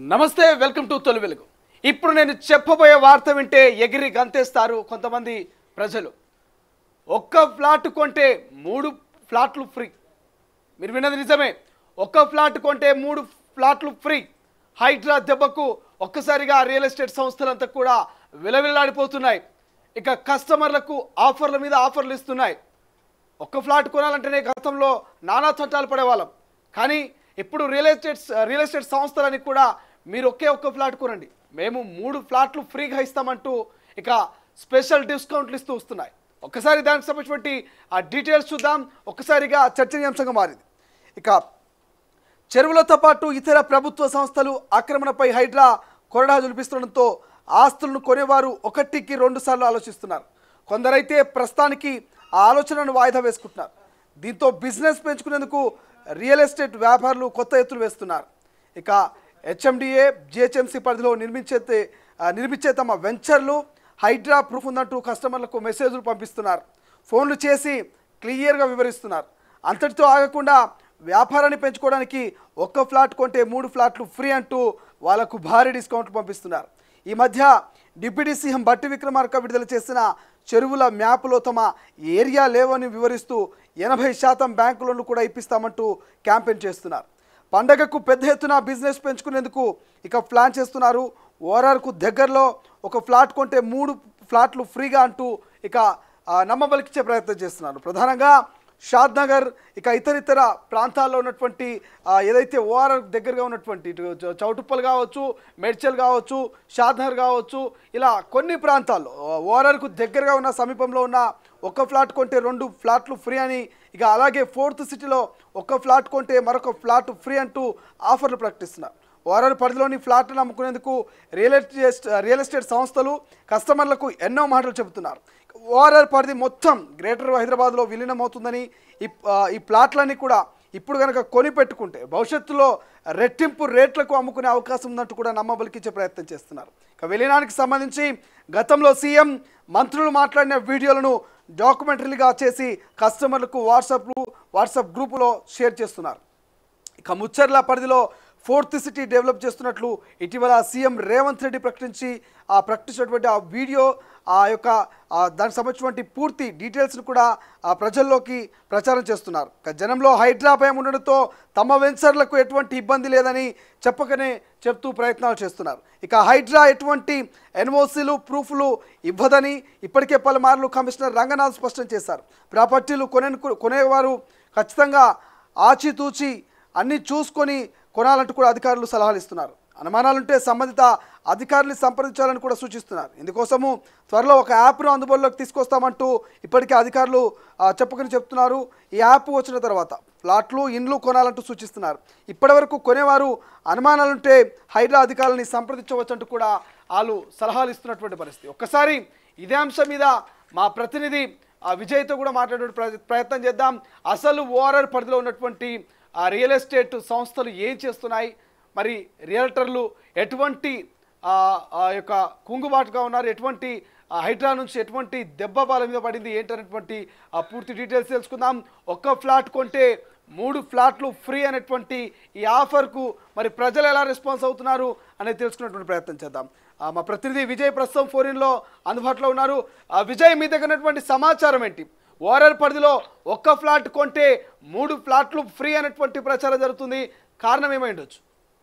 నమస్తే welcome to తొలి వెలుగు ఇప్పుడు నేను చెప్పబోయే వార్త వింటే ఎగిరి గంతేస్తారు కొంతమంది ప్రజలు ఒక్క ఫ్లాట్ కొంటే మూడు ఫ్లాట్లు ఫ్రీ మీరు విన్నది నిజమే ఒక్క ఫ్లాట్ కొంటే మూడు ఫ్లాట్లు ఫ్రీ హైడ్రా దెబ్బకు ఒక్కసారిగా రియల్ ఎస్టేట్ సంస్థలంతా కూడా విలవిల్లాడిపోతున్నాయి ఇక కస్టమర్లకు ఆఫర్ల మీద ఆఫర్లు ఇస్తున్నాయి ఒక్క ఫ్లాట్ కొనాలంటేనే గతంలో నానా చట్టాలు పడేవాళ్ళం కానీ ఇప్పుడు రియల్ ఎస్టేట్ రియల్ ఎస్టేట్ సంస్థలని కూడా మీరు ఒకే ఒక్క ఫ్లాట్ కొనండి మేము మూడు ఫ్లాట్లు ఫ్రీగా ఇస్తామంటూ ఇక స్పెషల్ డిస్కౌంట్లు ఇస్తూ వస్తున్నాయి ఒక్కసారి దానికి సంబంధించినటువంటి ఆ డీటెయిల్స్ చూద్దాం ఒక్కసారిగా చర్చనీయాంశంగా మారింది ఇక చెరువులతో పాటు ఇతర ప్రభుత్వ సంస్థలు ఆక్రమణపై హైడ్రా కొరడా జులిపిస్తుండటంతో ఆస్తులను కొనేవారు ఒకటికి రెండు సార్లు ఆలోచిస్తున్నారు కొందరైతే ప్రస్తుతానికి ఆ ఆలోచనను వాయిదా వేసుకుంటున్నారు దీంతో బిజినెస్ పెంచుకునేందుకు రియల్ ఎస్టేట్ వ్యాపారులు కొత్త ఎత్తులు వేస్తున్నారు ఇక హెచ్ఎండిఏ జిహెచ్ఎంసీ పరిధిలో నిర్మించే ఆ, నిర్మించే తమ వెంచర్లు హైడ్రా ప్రూఫ్ ఉందంటూ కస్టమర్లకు మెసేజ్లు పంపిస్తున్నారు ఫోన్లు చేసి క్లియర్గా వివరిస్తున్నారు అంతటితో ఆగకుండా వ్యాపారాన్ని పెంచుకోవడానికి ఒక్క ఫ్లాట్ కొంటే మూడు ఫ్లాట్లు ఫ్రీ అంటూ వాళ్ళకు భారీ డిస్కౌంట్లు పంపిస్తున్నారు ఈ మధ్య డిప్యూటీ సీఎం బట్టి విక్రమార్క విడుదల చేసిన చెరువుల మ్యాప్లో తమ ఏరియా లేవని వివరిస్తూ ఎనభై శాతం బ్యాంకు లోన్లు కూడా ఇప్పిస్తామంటూ క్యాంపెయిన్ చేస్తున్నారు పండగకు పెద్ద ఎత్తున బిజినెస్ పెంచుకునేందుకు ఇక ప్లాన్ చేస్తున్నారు ఓఆర్ఆర్కు దగ్గరలో ఒక ఫ్లాట్ కొంటే మూడు ఫ్లాట్లు ఫ్రీగా అంటూ ఇక ఆ, నమ్మబలికిచ్చే ప్రయత్నం చేస్తున్నారు ప్రధానంగా షాద్ నగర్ ఇక ఇతర ఇతర ప్రాంతాల్లో ఉన్నటువంటి ఆ, ఏదైతే ఓఆర్ఆర్ దగ్గరగా ఉన్నటువంటి ఇటు చౌ- చౌటుప్పల్ కావచ్చు మెడ్చల్ కావచ్చు షాద్ నగర్ కావచ్చు ఇలా కొన్ని ప్రాంతాల్లో ఓఆర్ఆర్కు దగ్గరగా ఉన్న సమీపంలో ఉన్న ఒక ఫ్లాట్ కొంటే రెండు ఫ్లాట్లు ఫ్రీ అని ఇక అలాగే ఫోర్త్ సిటీలో ఒక ఫ్లాట్ కొంటే మరొక ఫ్లాట్ ఫ్రీ అంటూ ఆఫర్లు ప్రకటిస్తున్నారు ఓఆర్ఆర్ పరిధిలోని ఫ్లాట్లను అమ్ముకునేందుకు రియల్ ఎస్టేట్ రియల్ ఎస్టేట్ సంస్థలు కస్టమర్లకు ఎన్నో మాటలు చెబుతున్నారు ఓఆర్ఆర్ పరిధి మొత్తం గ్రేటర్ హైదరాబాద్లో విలీనమవుతుందని ఈ ఆ, ఈ ప్లాట్లన్నీ కూడా ఇప్పుడు కనుక కొని పెట్టుకుంటే భవిష్యత్తులో రెట్టింపు రేట్లకు అమ్ముకునే అవకాశం ఉందంటూ కూడా నమ్మబలికిచ్చే ప్రయత్నం చేస్తున్నారు ఇక విలీనానికి సంబంధించి గతంలో సీఎం మంత్రులు మాట్లాడిన వీడియోలను డాక్యుమెంటరీగా చేసి కస్టమర్లకు వాట్సాప్లు వాట్సాప్ గ్రూపులో షేర్ చేస్తున్నారు ఇక ముచ్చర్ల పరిధిలో ఫోర్త్ సిటీ డెవలప్ చేస్తున్నట్లు ఇటీవల సీఎం రేవంత్ రెడ్డి ప్రకటించి ఆ ప్రకటించినటువంటి ఆ వీడియో ఆ యొక్క ఆ దానికి సంబంధించినటువంటి పూర్తి డీటెయిల్స్ను కూడా ఆ ప్రజల్లోకి ప్రచారం చేస్తున్నారు ఇక జనంలో హైడ్రా భయం ఉండడంతో తమ వెంచర్లకు ఎటువంటి ఇబ్బంది లేదని చెప్పకనే చెప్తూ ప్రయత్నాలు చేస్తున్నారు ఇక హైడ్రా ఎటువంటి ఎన్ఓసీలు ప్రూఫ్లు ఇవ్వదని ఇప్పటికే పలుమార్లు కమిషనర్ రంగనాథ్ స్పష్టం చేశారు ప్రాపర్టీలు కొనే కొనేవారు ఖచ్చితంగా ఆచితూచి అన్ని చూసుకొని కొనాలంటూ కూడా అధికారులు సలహాలు ఇస్తున్నారు అనుమానాలుంటే సంబంధిత అధికారులు సంప్రదించాలని కూడా సూచిస్తున్నారు ఇందుకోసము త్వరలో ఒక యాప్ను అందుబాటులోకి తీసుకొస్తామంటూ ఇప్పటికే అధికారులు ఆ, చెప్పుకొని చెప్తున్నారు ఈ యాప్ వచ్చిన తర్వాత ప్లాట్లు ఇండ్లు కొనాలంటూ సూచిస్తున్నారు ఇప్పటివరకు కొనేవారు అనుమానాలుంటే హైడ్రా అధికారులని సంప్రదించవచ్చంటూ కూడా వాళ్ళు సలహాలు ఇస్తున్నటువంటి పరిస్థితి ఒక్కసారి ఇదే అంశం మీద మా ప్రతినిధి ఆ విజయ్తో కూడా మాట్లాడే ప్ర- ప్రయత్నం చేద్దాం అసలు ఓఆర్ఆర్ పరిధిలో ఉన్నటువంటి ఆ రియల్ ఎస్టేట్ సంస్థలు ఏం చేస్తున్నాయి మరి రియల్టర్లు ఎటువంటి ఆ, ఆ యొక్క కుంగుబాటుగా ఉన్నారు ఎటువంటి ఆ హైడ్రా నుంచి ఎటువంటి దెబ్బ బాల మీద పడింది ఏంటనేటువంటి ఆ పూర్తి డీటెయిల్స్ తెలుసుకుందాం ఒక్క ఫ్లాట్ కొంటే మూడు ఫ్లాట్లు ఫ్రీ అనేటువంటి ఈ ఆఫర్కు మరి ప్రజలు ఎలా రెస్పాన్స్ అవుతున్నారు అనేది తెలుసుకునేటువంటి ప్రయత్నం చేద్దాం ఆ, మా ప్రతినిధి విజయ్ ప్రస్తుతం ఫోరిన్లో అందుబాటులో ఉన్నారు ఆ, విజయ్ మీ దగ్గర ఉన్నటువంటి సమాచారం ఏంటి ఓఆర్ఆర్ పరిధిలో ఒక్క ఫ్లాట్ కొంటే మూడు ఫ్లాట్లు ఫ్రీ అనేటువంటి ప్రచారం జరుగుతుంది కారణం ఏమై ఉండొచ్చు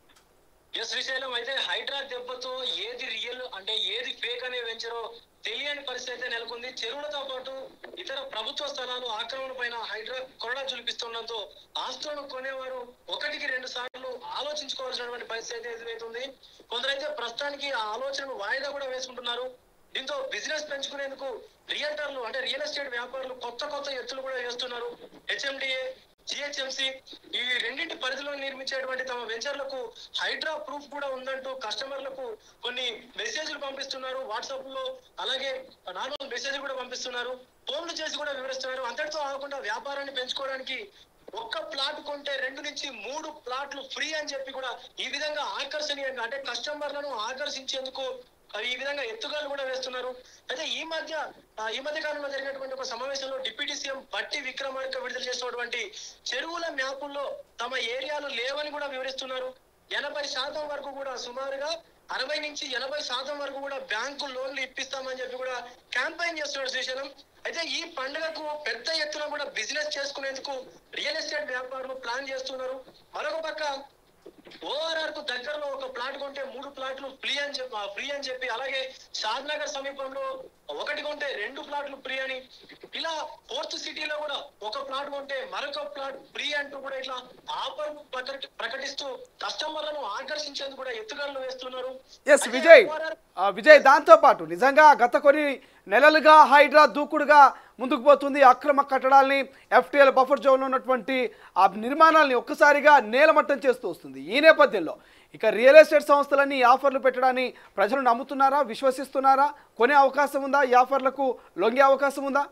ఎస్ శ్రీశైలం అయితే హైడ్రా దెబ్బతో ఏది రియల్ అంటే ఏది ఫేక్ అనే వెంచరో తెలియని పరిస్థితి అయితే నెలకొంది చెరువులతో పాటు ఇతర ప్రభుత్వ స్థలాలు ఆక్రమణ పైన హైడ్రా కొరడా చులిపిస్తుండడంతో ఆస్తులను కొనేవారు ఒకటికి రెండు సార్లు ఆలోచించుకోవాల్సినటువంటి పరిస్థితి అయితే ఎదురవుతుంది కొందరైతే ప్రస్తుతానికి ఆ ఆలోచనను వాయిదా కూడా వేసుకుంటున్నారు దీంతో బిజినెస్ పెంచుకునేందుకు రియల్టర్లు అంటే రియల్ ఎస్టేట్ వ్యాపారులు కొత్త కొత్త ఎత్తులు కూడా వేస్తున్నారు హెచ్ఎండిఏ జిహెచ్ఎంసి ఈ రెండింటి పరిధిలో నిర్మించేటువంటి తమ వెంచర్లకు హైడ్రా ప్రూఫ్ కూడా ఉందంటూ కస్టమర్లకు కొన్ని మెసేజ్లు పంపిస్తున్నారు వాట్సాప్ లో అలాగే నార్మల్ మెసేజ్ కూడా పంపిస్తున్నారు ఫోన్లు చేసి కూడా వివరిస్తున్నారు అంతటితో ఆగకుండా వ్యాపారాన్ని పెంచుకోవడానికి ఒక్క ప్లాట్ కొంటే రెండు నుంచి మూడు ప్లాట్లు ఫ్రీ అని చెప్పి కూడా ఈ విధంగా ఆకర్షణీయంగా అంటే కస్టమర్లను ఆకర్షించేందుకు ఆ, ఈ విధంగా ఎత్తుగాలు కూడా వేస్తున్నారు అయితే ఈ మధ్య ఆ, ఈ మధ్య కాలంలో జరిగినటువంటి ఒక సమావేశంలో డిప్యూటీ సీఎం బట్టి విక్రమార్క విడుదల చేసినటువంటి చెరువుల మ్యాపుల్లో తమ ఏరియాలు లేవని కూడా వివరిస్తున్నారు ఎనభై శాతం వరకు కూడా సుమారుగా అరవై నుంచి ఎనభై శాతం వరకు కూడా బ్యాంకు లోన్లు ఇప్పిస్తామని చెప్పి కూడా క్యాంపెయిన్ చేస్తున్నాడు శ్రీశైలం అయితే ఈ పండుగకు పెద్ద ఎత్తున కూడా బిజినెస్ చేసుకునేందుకు రియల్ ఎస్టేట్ వ్యాపారులు ప్లాన్ చేస్తున్నారు మరొక పక్క ఓఆర్ఆర్ కు దగ్గరలో ఒక ప్లాట్ కొంటే మూడు ప్లాట్లు ఫ్రీ అని చెప్పి ఫ్రీ అని చెప్పి అలాగే షాద్ నగర్ సమీపంలో ఒకటి కొంటే రెండు ప్లాట్లు ఫ్రీ అని ఇలా ఫోర్త్ సిటీలో కూడా ఒక ప్లాట్ కొంటే మరొక ప్లాట్ ఫ్రీ అంటూ కూడా ఇట్లా ఆఫర్ ప్రకటి- ప్రకటిస్తూ కస్టమర్లను ఆకర్షించేందుకు కూడా ఎత్తుగడలు వేస్తున్నారు ఎస్ అయితే విజయ్ ORR ఆ, విజయ్ దాంతో పాటు నిజంగా గత కొన్ని నెలలుగా హైడ్రా దూకుడుగా ముందుకు పోతుంది అక్రమ కట్టడాల్ని ఎఫ్టీఎల్ బఫర్ జోన్లో ఉన్నటువంటి ఆ నిర్మాణాలని ఒక్కసారిగా నేలమట్టం చేస్తూ వస్తుంది ఈ నేపథ్యంలో ఇక రియల్ ఎస్టేట్ సంస్థలన్నీ ఈ ఆఫర్లు పెట్టడాన్ని ప్రజలు నమ్ముతున్నారా విశ్వసిస్తున్నారా కొనే అవకాశం ఉందా ఈ ఆఫర్లకు లొంగే అవకాశం ఉందా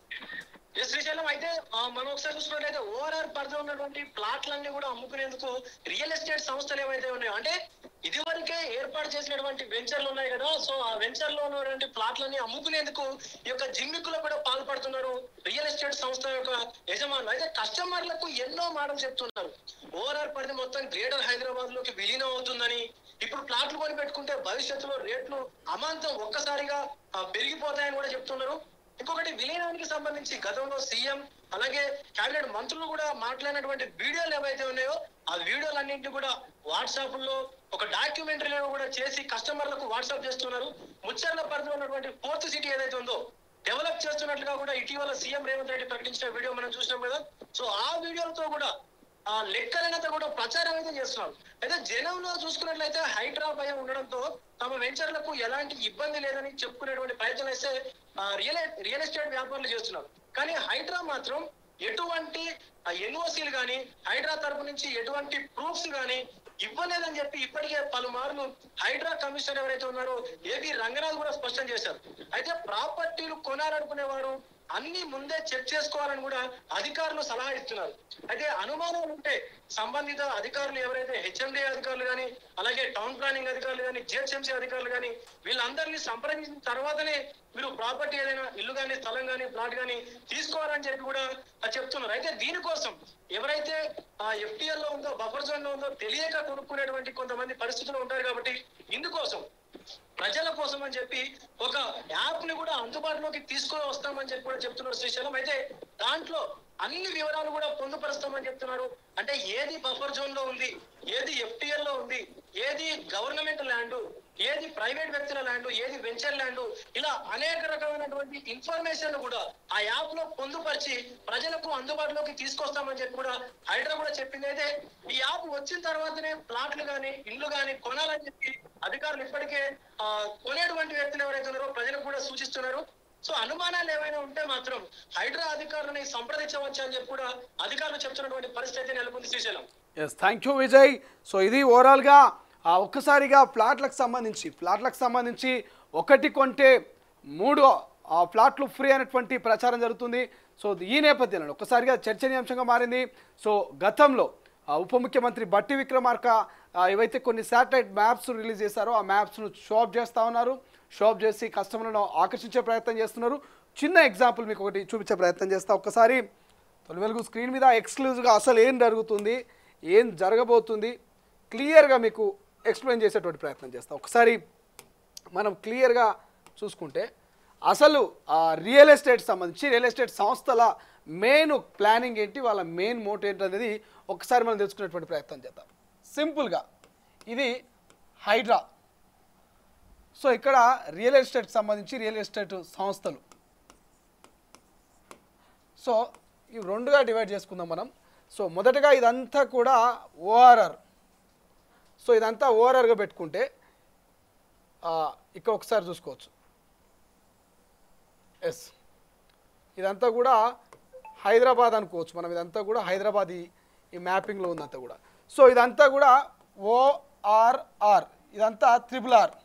ఎస్ శ్రీశైలం అయితే ఆ, మనం ఒకసారి చూసుకున్నట్లయితే ఓఆర్ఆర్ పరిధిలో ఉన్నటువంటి ప్లాట్లన్నీ కూడా అమ్ముకునేందుకు రియల్ ఎస్టేట్ సంస్థలు ఏవైతే ఉన్నాయో అంటే ఇదివరకే ఏర్పాటు చేసినటువంటి వెంచర్లు ఉన్నాయి కదా సో ఆ వెంచర్ లో ఉన్నటువంటి ప్లాట్లన్నీ అమ్ముకునేందుకు ఈ యొక్క జిమ్మిక్కులో కూడా పాల్పడుతున్నారు రియల్ ఎస్టేట్ సంస్థ యొక్క యజమానులు అయితే కస్టమర్లకు ఎన్నో మాటలు చెప్తున్నారు ఓఆర్ఆర్ పరిధి మొత్తం గ్రేటర్ హైదరాబాద్ లోకి విలీనం అవుతుందని ఇప్పుడు ప్లాట్లు కొని పెట్టుకుంటే భవిష్యత్తులో రేట్లు అమాంతం ఒక్కసారిగా ఆ, పెరిగిపోతాయని కూడా చెప్తున్నారు ఇంకొకటి విలీనానికి సంబంధించి గతంలో సీఎం అలాగే కేబినెట్ మంత్రులు కూడా మాట్లాడినటువంటి వీడియోలు ఏవైతే ఉన్నాయో ఆ వీడియోలన్నింటినీ కూడా వాట్సాప్ లో ఒక డాక్యుమెంటరీలో కూడా చేసి కస్టమర్లకు వాట్సాప్ చేస్తున్నారు ముచ్చర్ల పరిధిలో ఉన్నటువంటి ఫోర్త్ సిటీ ఏదైతే ఉందో డెవలప్ చేస్తున్నట్లుగా కూడా ఇటీవల సీఎం రేవంత్ రెడ్డి ప్రకటించిన వీడియో మనం చూసినాం కదా సో ఆ వీడియోలతో కూడా ఆ లెక్కలైనంత కూడా ప్రచారం అయితే చేస్తున్నారు అయితే జనంలో చూసుకున్నట్లయితే హైడ్రా భయం ఉండడంతో తమ వెంచర్లకు ఎలాంటి ఇబ్బంది లేదని చెప్పుకునేటువంటి ప్రయత్నం అయితే ఆ, రియల్ రియల్ ఎస్టేట్ వ్యాపారులు చేస్తున్నారు కానీ హైడ్రా మాత్రం ఎటువంటి ఎన్ఓసీలు కానీ హైడ్రా తరపు నుంచి ఎటువంటి ప్రూఫ్స్ కానీ ఇవ్వలేదని చెప్పి ఇప్పటికే పలుమార్లు హైడ్రా కమిషనర్ ఎవరైతే ఉన్నారో ఏపీ రంగనాథ్ కూడా స్పష్టం చేశారు అయితే ప్రాపర్టీలు కొనాలనుకునే వారు అన్ని ముందే చెక్ చేసుకోవాలని కూడా అధికారులు సలహా ఇస్తున్నారు అయితే అనుమానాలు ఉంటే సంబంధిత అధికారులు ఎవరైతే హెచ్ఎండి అధికారులు కానీ అలాగే టౌన్ ప్లానింగ్ అధికారులు కానీ జిహెచ్ఎంసీ అధికారులు కానీ వీళ్ళందరినీ సంప్రదించిన తర్వాతనే మీరు ప్రాపర్టీ ఏదైనా ఇల్లు కానీ స్థలం కానీ ప్లాట్ కానీ తీసుకోవాలని చెప్పి కూడా చెప్తున్నారు అయితే దీనికోసం ఎవరైతే ఆ ఎఫ్టీఎల్ లో ఉందో బఫర్ జోన్ లో ఉందో తెలియక కొనుక్కునేటువంటి కొంతమంది పరిస్థితులు ఉంటారు కాబట్టి ఇందుకోసం ప్రజల కోసం అని చెప్పి ఒక యాప్ ని కూడా అందుబాటులోకి తీసుకొని వస్తామని చెప్పి కూడా చెప్తున్నారు శ్రీశైలం అయితే దాంట్లో అన్ని వివరాలు కూడా పొందుపరుస్తామని చెప్తున్నారు అంటే ఏది బఫర్ జోన్ లో ఉంది ఏది ఎఫ్టిఎల్ లో ఉంది ఏది గవర్నమెంట్ ల్యాండ్ ఏది ప్రైవేట్ వ్యక్తుల ల్యాండ్ ఏది వెంచర్ ల్యాండ్ ఇలా అనేక రకమైనటువంటి ఇన్ఫర్మేషన్ కూడా ఆ యాప్ లో పొందుపరిచి ప్రజలకు అందుబాటులోకి తీసుకొస్తామని చెప్పి కూడా హైడ్రా కూడా చెప్పింది అయితే ఈ యాప్ వచ్చిన తర్వాతనే ప్లాట్లు గాని ఇండ్లు గాని కొనాలని చెప్పి అధికారులు ఇప్పటికే ఆ, కొనేటువంటి వ్యక్తులు ఎవరైతే ఉన్నారో ప్రజలకు కూడా సూచిస్తున్నారు సో అనుమానాలు ఏమైనా ఉంటే మాత్రం హైడ్రా అధికారులని సంప్రదించవచ్చు అని చెప్పి కూడా అధికారులు చెప్తున్నటువంటి పరిస్థితి అయితే నెలకొంది శ్రీశైలం ఎస్ థ్యాంక్ యూ విజయ్ సో ఇది ఓవరాల్గా ఆ ఒక్కసారిగా ప్లాట్లకు సంబంధించి ప్లాట్లకు సంబంధించి ఒకటి కొంటే మూడు ఆ ప్లాట్లు ఫ్రీ అనేటువంటి ప్రచారం జరుగుతుంది సో ఈ నేపథ్యంలో ఒక్కసారిగా చర్చనీయాంశంగా మారింది సో గతంలో ఆ ఉప ముఖ్యమంత్రి బట్టి విక్రమార్క ఆ, ఏవైతే కొన్ని శాటిలైట్ మ్యాప్స్ రిలీజ్ చేశారో ఆ మ్యాప్స్ను షాప్ చేస్తూ ఉన్నారు షాప్ చేసి కస్టమర్లను ఆకర్షించే ప్రయత్నం చేస్తున్నారు చిన్న ఎగ్జాంపుల్ మీకు ఒకటి చూపించే ప్రయత్నం చేస్తా ఒక్కసారి తొలి వెలుగు స్క్రీన్ మీద ఎక్స్క్లూజివ్గా అసలు ఏం జరుగుతుంది ఏం జరగబోతుంది క్లియర్గా మీకు ఎక్స్ప్లెయిన్ చేసేటువంటి ప్రయత్నం చేస్తాం ఒకసారి మనం క్లియర్గా చూసుకుంటే అసలు ఆ రియల్ ఎస్టేట్ సంబంధించి రియల్ ఎస్టేట్ సంస్థల మెయిన్ ప్లానింగ్ ఏంటి వాళ్ళ మెయిన్ మోట్ ఏంటి అనేది ఒకసారి మనం తెలుసుకునేటువంటి ప్రయత్నం చేద్దాం సింపుల్గా ఇది హైడ్రా సో ఇక్కడ రియల్ ఎస్టేట్ సంబంధించి రియల్ ఎస్టేట్ సంస్థలు సో ఇవి రెండుగా డివైడ్ చేసుకుందాం మనం సో మొదటగా ఇదంతా కూడా ఓఆర్ఆర్ సో ఇదంతా ఓఆర్ఆర్గా పెట్టుకుంటే ఆ, ఇక్కడ ఒకసారి చూసుకోవచ్చు ఎస్ ఇదంతా కూడా హైదరాబాద్ అనుకోవచ్చు మనం ఇదంతా కూడా హైదరాబాద్ ఈ ఈ మ్యాపింగ్లో ఉందంతా కూడా సో ఇదంతా కూడా ఓఆర్ఆర్ ఇదంతా త్రిబుల్ ఆర్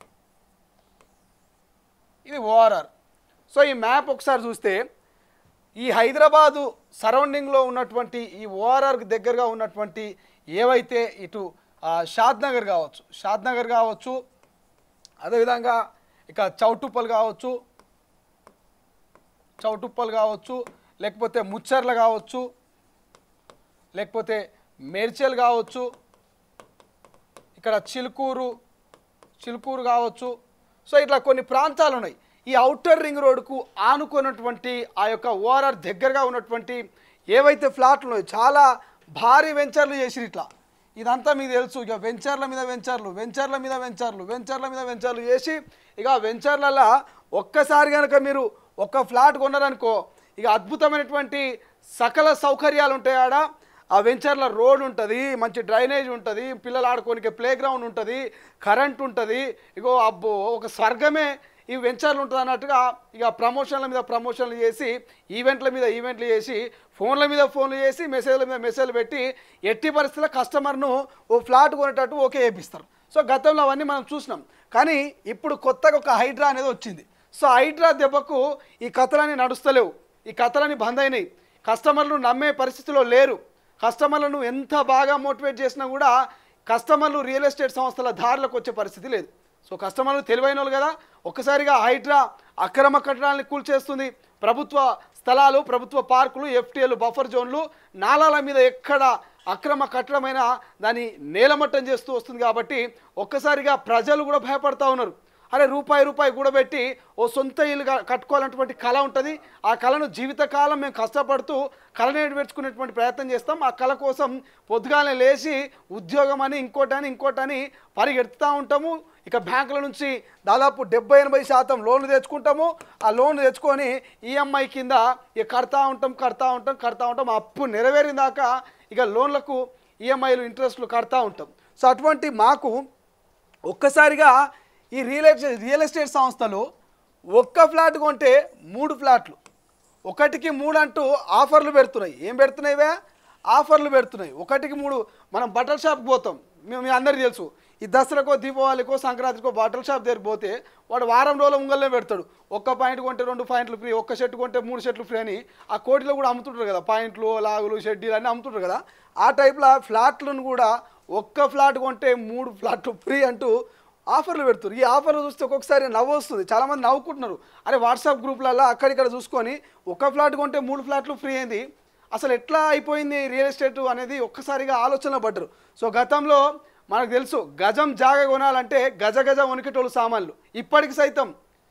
ఇది ఓఆర్ఆర్ సో ఈ మ్యాప్ ఒకసారి చూస్తే ఈ హైదరాబాదు సరౌండింగ్లో ఉన్నటువంటి ఈ ఓఆర్ఆర్కి దగ్గరగా ఉన్నటువంటి ఏవైతే ఇటు ఆ, షాద్ నగర్ కావచ్చు షాద్ నగర్ కావచ్చు అదేవిధంగా ఇక చౌటుప్పల్ కావచ్చు చౌటుప్పల్ కావచ్చు లేకపోతే ముచ్చర్ల కావచ్చు లేకపోతే మేడ్చల్ కావచ్చు ఇక్కడ చిలుకూరు చిలుకూరు కావచ్చు సో ఇట్లా కొన్ని ప్రాంతాలు ఉన్నాయి ఈ అవుటర్ రింగ్ రోడ్డుకు ఆనుకున్నటువంటి ఆ యొక్క ఓఆర్ఆర్ దగ్గరగా ఉన్నటువంటి ఏవైతే ఫ్లాట్లు ఉన్నాయో చాలా భారీ వెంచర్లు చేసిరు ఇట్లా ఇదంతా మీకు తెలుసు ఇక వెంచర్ల మీద వెంచర్లు వెంచర్ల మీద వెంచర్లు వెంచర్ల మీద వెంచర్లు చేసి ఇక ఆ వెంచర్లలో ఒక్కసారి కనుక మీరు ఒక్క ఫ్లాట్ కొన్నారనుకో ఇక అద్భుతమైనటువంటి సకల సౌకర్యాలు ఉంటాయి ఆడ ఆ వెంచర్ల రోడ్ ఉంటుంది మంచి డ్రైనేజ్ ఉంటుంది పిల్లలు ఆడుకోనికి ప్లే గ్రౌండ్ ఉంటుంది కరెంట్ ఉంటుంది ఇగో అబ్బో ఒక స్వర్గమే ఈ వెంచర్లు ఉంటుంది అన్నట్టుగా ఇక ప్రమోషన్ల మీద ప్రమోషన్లు చేసి ఈవెంట్ల మీద ఈవెంట్లు చేసి ఫోన్ల మీద ఫోన్లు చేసి మెసేజ్ల మీద మెసేజ్లు పెట్టి ఎట్టి పరిస్థితుల్లో కస్టమర్ను ఓ ఫ్లాట్ కొనేటట్టు ఓకే వేపిస్తారు సో గతంలో అవన్నీ మనం చూసినాం కానీ ఇప్పుడు కొత్తగా ఒక హైడ్రా అనేది వచ్చింది సో హైడ్రా దెబ్బకు ఈ కథలన్నీ నడుస్తలేవు ఈ కథలన్నీ బంద్ అయినాయి కస్టమర్లు నమ్మే పరిస్థితిలో లేరు కస్టమర్లను ఎంత బాగా మోటివేట్ చేసినా కూడా కస్టమర్లు రియల్ ఎస్టేట్ సంస్థల దారిలోకి వచ్చే పరిస్థితి లేదు సో కస్టమర్లు తెలివైన వాళ్ళు కదా ఒక్కసారిగా హైడ్రా అక్రమ కట్టడాలను కూల్చేస్తుంది ప్రభుత్వ స్థలాలు ప్రభుత్వ పార్కులు ఎఫ్టీఎల్ బఫర్ జోన్లు నాలాల మీద ఎక్కడ అక్రమ కట్టడమైన దాన్ని నేలమట్టం చేస్తూ వస్తుంది కాబట్టి ఒక్కసారిగా ప్రజలు కూడా భయపడతా ఉన్నారు అరే రూపాయి రూపాయి కూడబెట్టి ఓ సొంత ఇల్లు క- కట్టుకోవాలన్నటువంటి కళ ఉంటుంది ఆ కళను జీవితకాలం మేము కష్టపడుతూ కళ నేర్చుకునేటువంటి ప్రయత్నం చేస్తాం ఆ కళ కోసం పొద్దుగానే లేచి ఉద్యోగం అని ఇంకోటని ఇంకోటని పరిగెత్తుతూ ఉంటాము ఇక బ్యాంకుల నుంచి దాదాపు డెబ్బై ఎనభై శాతం లోన్లు తెచ్చుకుంటాము ఆ లోన్లు తెచ్చుకొని ఈఎంఐ కింద ఇక కడతా ఉంటాం కడతా ఉంటాం కడతా ఉంటాం ఆ అప్పు నెరవేరిన దాకా ఇక లోన్లకు ఈఎంఐలు ఇంట్రెస్ట్లు కడతా ఉంటాం సో అటువంటి మాకు ఒక్కసారిగా ఈ రియల్ ఎస్టేట్ రియల్ ఎస్టేట్ సంస్థలు ఒక్క ఫ్లాట్ కొంటే మూడు ఫ్లాట్లు ఒకటికి మూడు అంటూ ఆఫర్లు పెడుతున్నాయి ఏం పెడుతున్నాయివే ఆఫర్లు పెడుతున్నాయి ఒకటికి మూడు మనం బట్టల షాప్కి పోతాం మేము మీ అందరికీ తెలుసు ఈ దసరాకో దీపావళికో సంక్రాంతికో బట్టల షాప్ దగ్గరికి పోతే వాడు వారం రోజుల ముంగల్నే పెడతాడు ఒక్క పాయింట్ కొంటే రెండు పాయింట్లు ఫ్రీ ఒక్క షర్ట్ కొంటే మూడు షర్ట్లు ఫ్రీ అని ఆ కోటిలో కూడా అమ్ముతుంటారు కదా పాయింట్లు లాగులు షెడ్డీలు అన్నీ అమ్ముతుంటారు కదా ఆ టైప్లో ఫ్లాట్లను కూడా ఒక్క ఫ్లాట్ కొంటే మూడు ఫ్లాట్లు ఫ్రీ అంటూ ఆఫర్లు పెడుతున్నారు ఈ ఆఫర్లు చూస్తే ఒక్కొక్కసారి నవ్వు వస్తుంది చాలామంది నవ్వుకుంటున్నారు అరే వాట్సాప్ గ్రూప్లలో అక్కడిక్కడ చూసుకొని ఒక ఫ్లాట్ కొంటే మూడు ఫ్లాట్లు ఫ్రీ అయింది అసలు ఎట్లా అయిపోయింది రియల్ ఎస్టేట్ అనేది ఒక్కసారిగా ఆలోచన పడ్డరు సో గతంలో మనకు తెలుసు గజం జాగ కొనాలంటే గజ గజ వణికేటోళ్ళు సామాన్లు ఇప్పటికి సైతం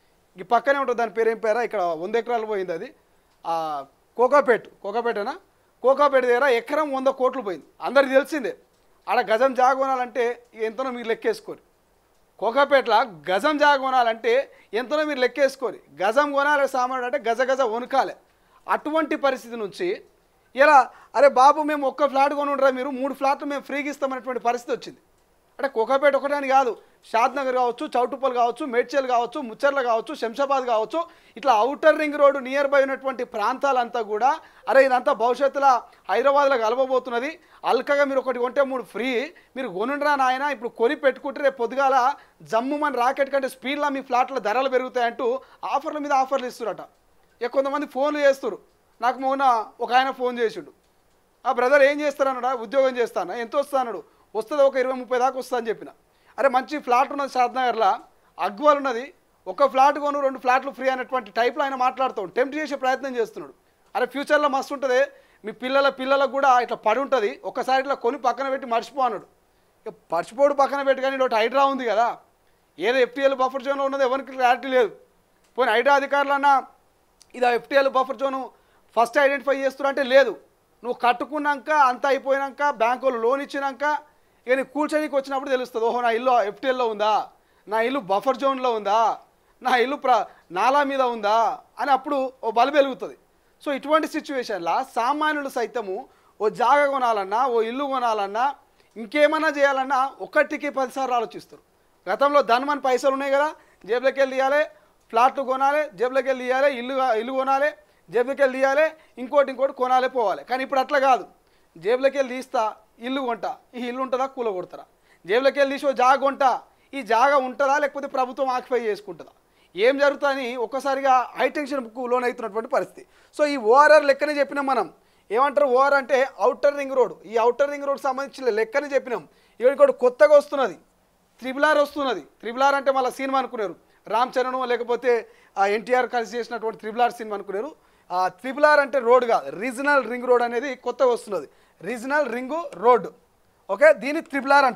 ఈ పక్కనే ఉంటుంది దాని పేరు ఏం పేరా ఇక్కడ వంద ఎకరాలు పోయింది అది ఆ, కోకాపేట్ కోకాపేటనా కోకాపేట దగ్గర ఎకరం వంద కోట్లు పోయింది అందరికి తెలిసిందే ఆడ గజం జాగ కొనాలంటే ఎంతనో మీరు లెక్కేసుకోరు కోకాపేటలో గజం జాగ కొనాలంటే ఎంతనో మీరు లెక్కేసుకోరు గజం కొనాలి సామాన్ అంటే గజ గజ వణుకాలి అటువంటి పరిస్థితి నుంచి ఇలా అరే బాబు మేము ఒక్క ఫ్లాట్ కొనుండ్రా మీరు మూడు ఫ్లాట్లు మేము ఫ్రీగా ఇస్తామనేటువంటి పరిస్థితి వచ్చింది అంటే కోకాపేట ఒకటే అని కాదు షాద్ నగర్ కావచ్చు చౌటుప్పల్ కావచ్చు మేడ్చల్ కావచ్చు ముచ్చర్ల కావచ్చు శంషాబాద్ కావచ్చు ఇట్లా outer ring road near by ఉన్నటువంటి ప్రాంతాలంతా కూడా అరే ఇదంతా భవిష్యత్తులో హైదరాబాద్లో కలవబోతున్నది అల్కగా మీరు ఒకటి కొంటే మూడు ఫ్రీ మీరు కొనుండ్రా నాయన ఇప్పుడు కొని పెట్టుకుంటే రేపు పొద్దుగాల జమ్ము మన రాకెట్ కంటే స్పీడ్లో మీ ఫ్లాట్ల ధరలు పెరుగుతాయంటూ ఆఫర్ల మీద ఆఫర్లు ఇస్తురట ఇక కొంతమంది ఫోన్లు చేస్తారు నాకు మొన్న ఒక ఆయన ఫోన్ చేసిండు ఆ బ్రదర్ ఏం చేస్తారన్నాడా ఉద్యోగం చేస్తానా ఎంత వస్తానడు వస్తుంది ఒక ఇరవై ముప్పై దాకా వస్తా అని చెప్పిన అరే మంచి ఫ్లాట్ ఉన్నది షాద్నగర్లో అగ్వాల్ ఉన్నది ఒక ఫ్లాట్ కొను రెండు ఫ్లాట్లు ఫ్రీ అనేటువంటి టైప్లో ఆయన మాట్లాడుతాడు టెంప్ట్ చేసే ప్రయత్నం చేస్తున్నాడు అరే ఫ్యూచర్లో మస్తు ఉంటుంది మీ పిల్లల పిల్లలకు కూడా ఇట్లా పడి ఉంటుంది ఒక్కసారి ఇట్లా కొని పక్కన పెట్టి మర్చిపో అన్నాడు ఇక మర్చిపోడు పక్కన పెట్టి కానీ ఒకటి హైడ్రా ఉంది కదా ఏదో ఎఫ్టీఎల్ బఫర్ జోన్లో ఉన్నది ఎవరికి క్లారిటీ లేదు పోనీ హైడ్రా అధికారులన్నా ఇది FTL buffer zone first identify చేస్తున్నా అంటే లేదు నువ్వు కట్టుకున్నాక అంతా అయిపోయినాక బ్యాంకులు లోన్ ఇచ్చినాక ఇక నీ కూర్చొనికి వచ్చినప్పుడు తెలుస్తుంది ఓహో నా ఇల్లు ఎఫ్టీఎల్లో ఉందా నా ఇల్లు బఫర్ జోన్లో ఉందా నా ఇల్లు ప్ర నాలా మీద ఉందా అని అప్పుడు ఓ బలు వెలుగుతుంది సో ఇటువంటి సిచ్యువేషన్లో సామాన్యులు సైతము ఓ జాగ కొనాలన్నా ఓ ఇల్లు కొనాలన్నా ఇంకేమన్నా చేయాలన్నా ఒకటికి పదిసార్లు ఆలోచిస్తారు గతంలో ధనమని పైసలు ఉన్నాయి కదా జేబులోకి వెళ్ళి ఇవ్వాలి ఫ్లాట్లు కొనాలి జేబులోకి వెళ్ళి ఇవ్వాలి ఇల్లు ఇల్లు కొనాలి జేబులోకి వెళ్ళి ఇవ్వాలి ఇంకోటి ఇంకోటి కొనాలి పోవాలి కానీ ఇప్పుడు అట్లా కాదు జేబులోకి వెళ్ళి తీస్తా ఇల్లు కొంటా ఈ ఇల్లు ఉంటుందా కూల కొడతారా జేబులోకి వెళ్ళి తీసి ఓ జాగ కొంటా ఈ జాగ ఉంటుందా లేకపోతే ప్రభుత్వం ఆక్యుపై చేసుకుంటుందా ఏం జరుగుతుందని ఒక్కసారిగా హై టెన్షన్కు లోన్ అవుతున్నటువంటి పరిస్థితి సో ఈ ఓఆర్ఆర్ లెక్కనే చెప్పినాం మనం ఏమంటారు ఓఆర్ అంటే అవుటర్ రింగ్ రోడ్ ఈ అవుటర్ రింగ్ రోడ్ సంబంధించిన లెక్కనే చెప్పినాం ఇక్కడ ఇంకోటి కొత్తగా వస్తున్నది త్రిబుల్ ఆర్ వస్తున్నది త్రిబుల్ ఆర్ అంటే మళ్ళీ సినిమా అనుకున్నారు రామ్ చరణ్ లేకపోతే ఆ ఎన్టీఆర్ కలిసి చేసినటువంటి త్రిబుల్ ఆర్ సినిమా అనుకున్నారు ఆ త్రిబుల్ ఆర్ అంటే రోడ్ కాదు రీజనల్ రింగ్ రోడ్ అనేది కొత్తగా వస్తున్నది రీజనల్ రింగ్ రోడ్ ఓకే దీన్ని త్రిబుల్ ఆర్ అంటారు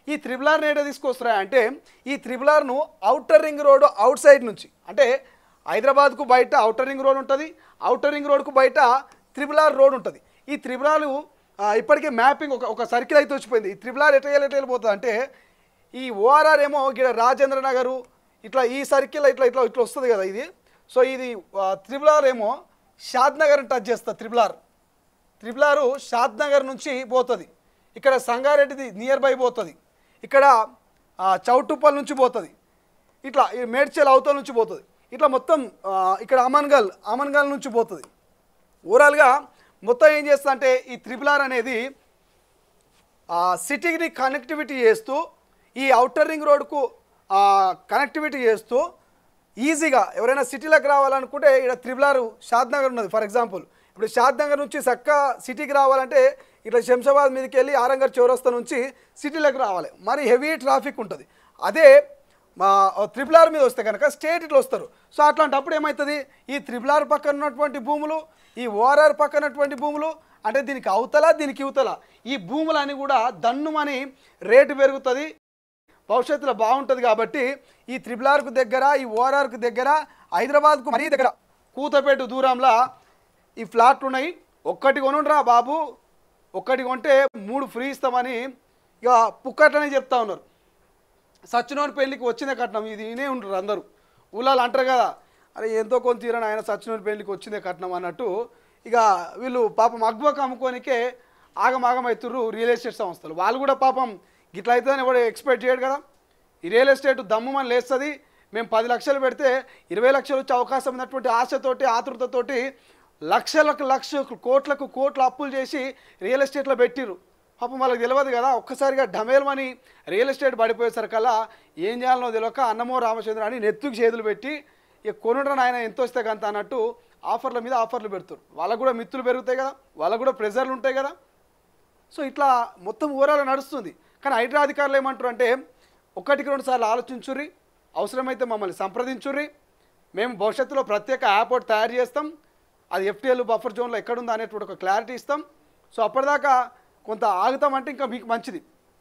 ఈ త్రిబులార్ నేడ తీసుకొస్తారా అంటే ఈ త్రిబులార్ను outer ring road outside నుంచి అంటే హైదరాబాద్కు బయట అవుటర్ రింగ్ రోడ్ ఉంటుంది అవుటర్ రింగ్ రోడ్కు బయట త్రిబులార్ రోడ్ ఉంటుంది ఈ త్రిబులాలు ఆ, ఇప్పటికే మ్యాపింగ్ ఒక ఒక సర్కిల్ అయితే వచ్చిపోయింది ఈ త్రిబులార్ ఎట్లా వెళ్ళి ఎట్లా వెళ్ళిపోతుంది అంటే ఈ ఓఆర్ఆర్ ఏమో ఇక్కడ రాజేంద్ర నగరు ఇట్లా ఈ సర్కిల్ ఇట్లా ఇట్లా ఇట్లా వస్తుంది కదా ఇది సో ఇది త్రిబులార్ ఏమో షాద్ నగర్ని టచ్ చేస్తుంది త్రిబులార్ త్రిపులారు షాద్ నగర్ నుంచి పోతుంది ఇక్కడ సంగారెడ్డిది నియర్ బై పోతుంది ఇక్కడ ఆ, చౌటుప్పల్ నుంచి పోతుంది ఇట్లా ఈ మేడ్చల్ అవతల నుంచి పోతుంది ఇట్లా మొత్తం ఆ, ఇక్కడ అమన్గల్ అమన్గల్ నుంచి పోతుంది ఓవరాల్గా మొత్తం ఏం చేస్తా అంటే ఈ త్రిపులార్ అనేది ఆ సిటీని కనెక్టివిటీ చేస్తూ ఈ అవుటర్ రింగ్ రోడ్కు కనెక్టివిటీ చేస్తూ ఈజీగా ఎవరైనా సిటీలోకి రావాలనుకుంటే ఇక్కడ త్రిబులారు షాద్ నగర్ ఉన్నది ఫర్ ఎగ్జాంపుల్ ఇప్పుడు షాద్ నగర్ నుంచి చక్క సిటీకి రావాలంటే ఇట్లా శంషాబాద్ మీదకి వెళ్ళి ఆరంగర్ చౌరస్తా నుంచి సిటీలోకి రావాలి మరి హెవీ ట్రాఫిక్ ఉంటుంది అదే మా త్రిపుల్ ఆర్ మీద వస్తే కనుక స్టేట్ ఇట్లా వస్తారు సో అట్లాంటప్పుడు ఏమవుతుంది ఈ త్రిపుల్ ఆర్ పక్కన ఉన్నటువంటి భూములు ఈ ఓఆర్ఆర్ పక్కన ఉన్నటువంటి భూములు అంటే దీనికి అవతల దీనికి ఇవతల ఈ భూములన్నీ కూడా దన్నుమని రేటు పెరుగుతుంది భవిష్యత్తులో బాగుంటుంది కాబట్టి ఈ త్రిపుల్ ఆర్కు దగ్గర ఈ ఓఆర్ఆర్కు దగ్గర హైదరాబాద్కు మరీ దగ్గర కూతపేట దూరంలో ఈ ఫ్లాట్లు ఉన్నాయి ఒక్కటి కొనుండ్రా బాబు ఒక్కటి కొంటే మూడు ఫ్రీ ఇస్తామని ఇక పుక్కట్లనే చెప్తా ఉన్నారు సచ్చినోని పెళ్ళికి వచ్చిందే కట్నం ఇది ఇనే ఉంటారు అందరూ ఊళ్ళో అంటారు కదా అరే ఎంతో కొంత తీరని ఆయన సచ్చినోని పెళ్ళికి వచ్చిందే కట్నం అన్నట్టు ఇక వీళ్ళు పాపం అగ్వకు అమ్ముకోనికే ఆగమాగమవుతుర్రు రియల్ ఎస్టేట్ సంస్థలు వాళ్ళు కూడా పాపం గిట్ల అవుతుందని ఎవడు ఎక్స్పెక్ట్ చేయడు కదా ఈ రియల్ ఎస్టేట్ దమ్ముమని లేస్తుంది మేము పది లక్షలు పెడితే ఇరవై లక్షలు వచ్చే అవకాశం ఉన్నటువంటి ఆశతోటి ఆతృతతోటి లక్షలకు లక్ష కోట్లకు కోట్ల అప్పులు చేసి రియల్ ఎస్టేట్లో పెట్టిర్రు పాపం వాళ్ళకి తెలియదు కదా ఒక్కసారిగా డమేల్మని రియల్ ఎస్టేట్ పడిపోయేసరికల్లా ఏం చేయాలనో తెలియక అన్నమో రామచంద్ర అని నెత్తుకు చేతులు పెట్టి ఇక కొనుడని ఆయన ఎంత వస్తే కంత అన్నట్టు ఆఫర్ల మీద ఆఫర్లు పెడుతారు వాళ్ళకు కూడా మిత్తులు పెరుగుతాయి కదా వాళ్ళకు కూడా ప్రెజర్లు ఉంటాయి కదా సో ఇట్లా మొత్తం ఓవరాల్ నడుస్తుంది కానీ హైడ్రా అధికారులు ఏమంటారు అంటే ఒకటికి రెండు సార్లు ఆలోచించుర్రి అవసరమైతే మమ్మల్ని సంప్రదించుర్రి మేము భవిష్యత్తులో ప్రత్యేక యాప్ ఒకటి తయారు చేస్తాం అది ఎఫ్టీఎల్ బఫర్ జోన్లో ఎక్కడుందో అనేటువంటి ఒక క్లారిటీ ఇస్తాం సో అప్పటిదాకా కొంత ఆగుతామంటే ఇంకా మీకు మంచిది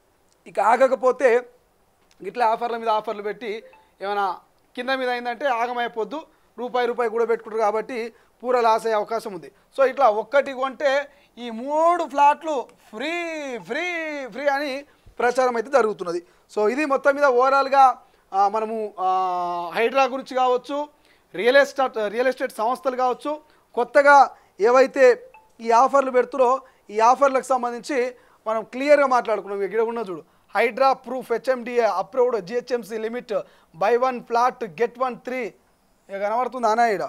ఇక ఆగకపోతే ఇట్లా ఆఫర్ల మీద ఆఫర్లు పెట్టి ఏమైనా కింద మీద అయిందంటే ఆగమైపోద్దు రూపాయి రూపాయి కూడా పెట్టుకుంటారు కాబట్టి పూర లాస్ అయ్యే అవకాశం ఉంది సో ఇట్లా ఒక్కటి కొంటే ఈ మూడు ఫ్లాట్లు ఫ్రీ ఫ్రీ ఫ్రీ అని ప్రచారం అయితే జరుగుతున్నది సో ఇది మొత్తం మీద ఓవరాల్గా ఆ, మనము ఆ, హైడ్రా గురించి కావచ్చు రియల్ ఎస్టేట్ రియల్ ఎస్టేట్ సంస్థలు కావచ్చు కొత్తగా ఏవైతే ఈ ఆఫర్లు పెడుతురో ఈ ఆఫర్లకు సంబంధించి మనం క్లియర్గా మాట్లాడుకున్నాం ఇక్కడ ఉన్న చూడు HYDRAA proof HMDA approved GHMC limit buy one flat get one three ఇక కనబడుతుంది అనా ఇడ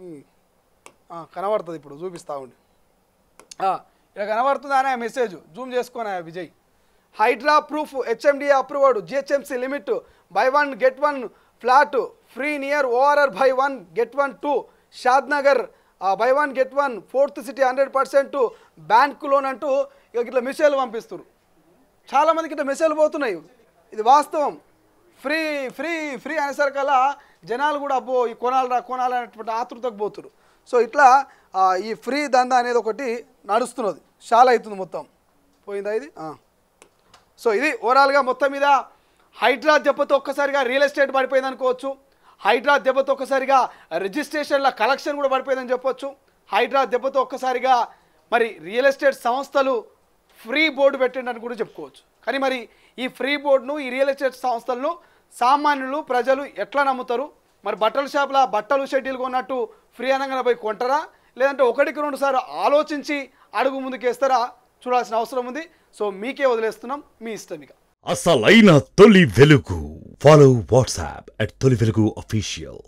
కనబడుతుంది ఇప్పుడు చూపిస్తా ఉండి ఆ, ఇక్కడ కనబడుతుంది అనే మెసేజ్ జూమ్ చేసుకొని Vijay HYDRAA proof HMDA approved GHMC limit buy one get one flat free near ORR buy one get one to Shadnagar buy one get one fourth city hundred percent bank loan అంటూ ఇక ఇట్లా మెసేజ్లు పంపిస్తారు చాలామందికి ఇట్లా మెసేజ్లు పోతున్నాయి ఇది వాస్తవం ఫ్రీ ఫ్రీ ఫ్రీ అనేసరికల్లా జనాలు కూడా అబ్బో ఈ కొనాలరా కొనాలనేటువంటి ఆతృతకు పోతురు సో ఇట్లా ఆ, ఈ ఫ్రీ దందా అనేది ఒకటి నడుస్తున్నది చాలా అవుతుంది మొత్తం పోయిందా ఇది ఆ. సో ఇది ఓవరాల్గా మొత్తం మీద హైడ్రా దెబ్బతో ఒక్కసారిగా రియల్ ఎస్టేట్ పడిపోయింది అనుకోవచ్చు హైడ్రా దెబ్బతో ఒక్కసారిగా రిజిస్ట్రేషన్ల కలెక్షన్ కూడా పడిపోయిందని చెప్పొచ్చు హైడ్రా దెబ్బతో ఒక్కసారిగా మరి రియల్ ఎస్టేట్ సంస్థలు ఫ్రీ బోర్డు పెట్టండి కూడా చెప్పుకోవచ్చు కానీ మరి ఈ ఫ్రీ బోర్డును ఈ రియల్ ఎస్టేట్ సంస్థలను సామాన్యులు ప్రజలు ఎట్లా నమ్ముతారు మరి బట్టల షాపుల బట్టలు షెడ్యూల్ కొన్నట్టు ఫ్రీ అనగానే పోయి కొంటారా లేదంటే ఒకటికి రెండు సార్లు ఆలోచించి అడుగు ముందుకేస్తారా చూడాల్సిన అవసరం ఉంది సో మీకే వదిలేస్తున్నాం మీ ఇష్టం ఇక అసలైన తొలి వెలుగు ఫాలో వాట్సాప్ అట్ తొలి వెలుగు అఫీషియల్